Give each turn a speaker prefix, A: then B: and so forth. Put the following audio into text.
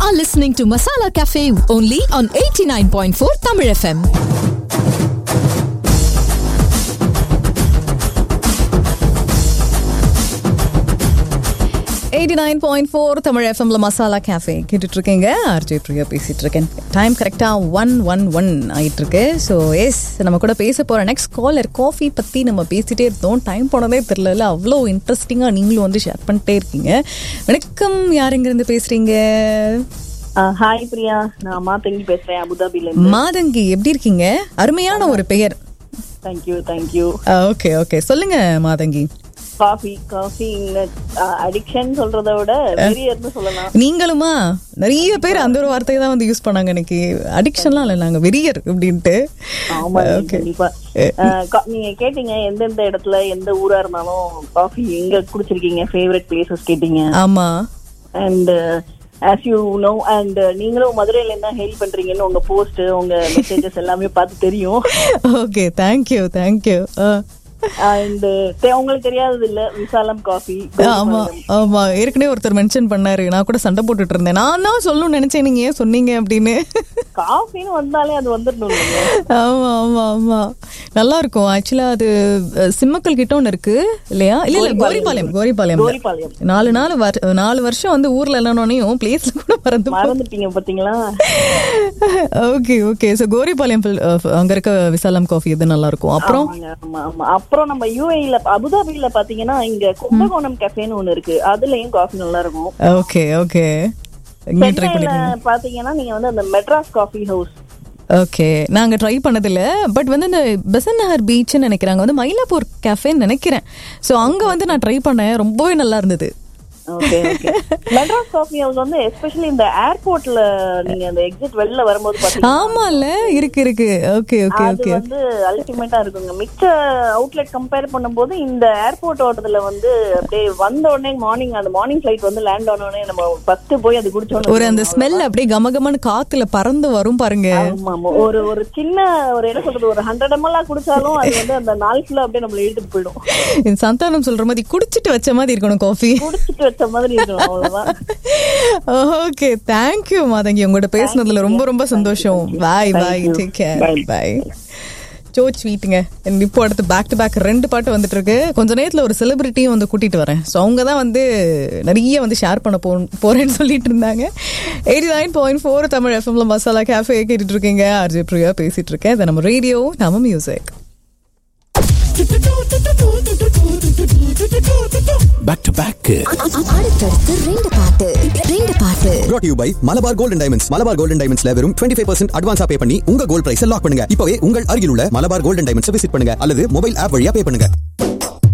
A: are listening to Masala Cafe only on 89.4 Tamil FM.
B: Eighty nine point four Tamil எஃப்எம்ல masala cafe கேட்டுட்டு இருக்கீங்க RJ Priya பேசிட்டு இருக்கேன் டைம் கரெக்டாக ஒன் ஒன் ஒன் ஆயிட்டு இருக்கு ஸோ எஸ் நம்ம கூட பேச போகிற நெக்ஸ்ட் காலர் காஃபி பற்றி நம்ம பேசிட்டே இருந்தோம் டைம் போனதே தெரியல அவ்வளோ இன்ட்ரெஸ்டிங்காக நீங்களும் வந்து ஷேர் பண்ணிட்டே இருக்கீங்க வணக்கம் யாருங்கிருந்து பேசுறீங்க
C: ஹாய் பிரியா நான் மாத்தங்கி பேசுறேன் அபுதாபில இருந்து
B: மாதங்கி எப்படி இருக்கீங்க அருமையான ஒரு பெயர்
C: தேங்க்யூ தேங்க்யூ
B: ஓகே ஓகே சொல்லுங்க மாதங்கி
C: காஃபி காஃபி அடிக்ஷன் சொல்றத விட வெறியர்னு சொல்லலாம்
B: நீங்களுமா நிறைய பேர் அந்த ஒரு வார்த்தையை தான் வந்து யூஸ் பண்ணாங்க எனக்கு அடிக்ஷன்லாம் இல்லை நாங்க வெறியர் அப்படின்ட்டு
C: ஆமா கண்டிப்பா அஹ், கா- நீங்க கேட்டீங்க எந்தெந்த இடத்துல எந்த ஊரா இருந்தாலும் காஃபி எங்க குடிச்சிருக்கீங்க ஃபேவரட் பிளேசஸ் கேட்டீங்க
B: ஆமா
C: and as you know and நீங்களும் மதுரையில இருந்தா ஹெல்ப் பண்றீங்கன்னு உங்க போஸ்ட் உங்க மெசேஜஸ் எல்லாமே பார்த்து தெரியும்
B: ஓகே தேங்க்யூ தேங்க்யூ
C: அண்ட் உங்களுக்கு தெரியாதது இல்ல விசாலம் காஃபி
B: ஆமா ஆமா ஏற்கனவே ஒருத்தர் மென்ஷன் பண்ணாரு நான் கூட சண்டை போட்டுட்டு இருந்தேன் நான் தான் சொல்லணும்னு நினைச்சேன் நீங்க ஏன் சொன்னீங்க அப்படின்னு
C: காஃபின்னு வந்தாலே அது வந்துடணும் இல்லைங்க
B: ஆமா ஆமா ஆமா நல்லா இருக்கும் ஆக்சுவலா அது அஹ், சிம்மக்கல் கிட்ட ஒன்று இருக்கு இல்லையா இல்ல இல்ல கோரிபாளையம் கோரிபாளையம்
C: கோரிப்பாளையம்
B: நாலு நாள் வர்- நாலு வருஷம் வந்து ஊர்ல இல்லைனோனையும் பிளேஸ்ல கூட மறந்து
C: மறந்துட்டீங்க பாத்தீங்களா
B: ஓகே ஓகே ஸோ கோரிபாளையம் பில்- அஹ், அங்க இருக்க விசாலம் காஃபி இது நல்லா இருக்கும் அப்புறம்
C: ஆமாங்க, ஆமா ஆமா அப்புறம் நம்ம யூஏல அபுதாபில பாத்தீங்கன்னா இங்க கும்பகோணம் கஃபேன்னு ஒண்ணு இருக்கு அதுலயும் காஃபி நல்லா இருக்கும்
B: ஓகே ஓகே இங்கே ட்ரை
C: சென்னையில
B: பண்ணி
C: பாத்தீங்கன்னா நீங்க வந்து அந்த மெட்ராஸ் காஃபி ஹவுஸ்
B: ஓகே நாங்க ட்ரை பண்ணதில்ல பட் வந்து இந்த பெசன் நகர் பீச்னு நினைக்கிறாங்க வந்து மயிலாப்பூர் கேஃபேன்னு நினைக்கிறேன் ஸோ அங்க வந்து நான் ட்ரை பண்ணேன் ரொம்பவே நல்லா இருந்தது
C: okay okay Madras coffee house வந்து எஸ்பெஷலி இந்த ஏர்போர்ட்ல நீங்க அந்த எக்ஸிட் வெளில வரும்போது பாத்தீங்கன்னா
B: ஆமால இருக்கு இருக்கு ஓகே ஓகே
C: அது
B: ஓகே
C: வந்து அல்டிமேட்டா இருக்குங்க மிச்ச அவுட்லெட் கம்பேர் பண்ணும்போது இந்த ஏர்போர்ட் ஓட்டத்துல வந்து அப்படியே வந்த உடனே மார்னிங் அந்த மார்னிங் ஃபிளைட் வந்து லேண்ட் ஆன உடனே நம்ம ஃபர்ஸ்ட் போய் அது குடிச்சோம்
B: ஒரு அந்த ஸ்மெல் அப்படியே கமகமன்னு காத்துல பறந்து வரும் பாருங்க
C: ஆமா ஆமா. ஒரு ஒரு சின்ன ஒரு என்ன சொல்றது ஒரு ஹண்ட்ரட் எம்எல் குடிச்சாலும் அது வந்து அந்த நாள் ஃபுல்லா அப்படியே நம்மள இழுத்துட்டு போயிடும்
B: இந்த சந்தானம் சொல்ற மாதிரி குடிச்சிட்டு வச்ச மாதிரி இருக்கணும் காஃபி
C: குடிச்சிட்டு வச்ச மாதிரி இருக்கணும் அவ்வளவுதான்
B: ஓகே தேங்க்யூ மாதங்கி உங்கள்கிட்ட பேசுனதுல ரொம்ப ரொம்ப சந்தோஷம் bye bye
C: you.
B: Take care
C: Bye.
B: Bye so ஸ்வீட்டுங்க இப்போ அடுத்து பேக் டு பேக் ரெண்டு பாட்டு வந்துட்டு இருக்கு கொஞ்ச நேரத்துல ஒரு செலிபிரிட்டியும் வந்து கூட்டிட்டு வரேன் ஸோ அவங்க தான் வந்து நிறைய வந்து ஷேர் பண்ண போ போறேன்னு சொல்லிட்டு இருந்தாங்க eighty nine point four Tamil எஃப்எம்ல மசாலா கேஃபே கேட்டுட்டு இருக்கீங்க ஆர்ஜே பிரியா பேசிட்டு இருக்கேன் இது நம்ம ரேடியோ நம்ம மியூசிக்
D: பேக் டு பேக்
E: அடுத்தடுத்து ரெண்டு பாட்டு ரெண்டு பாட்டு
F: brought to you by Malabar golden diamonds Malabar golden டைமண்ட்ஸ்ல வெறும் 25% ஃபைவ் பர்சன்ட் அட்வான்ஸா பே பண்ணி உங்க கோல்ட் பிரைஸ் லாக் பண்ணுங்க இப்பவே உங்கள் அருகில் உள்ள மலபார் கோல்டன் டைமண்ட்ஸ் விசிட் பண்ணுங்க அல்லது மொபைல் ஆப் வழியா பே பண்ணுங்க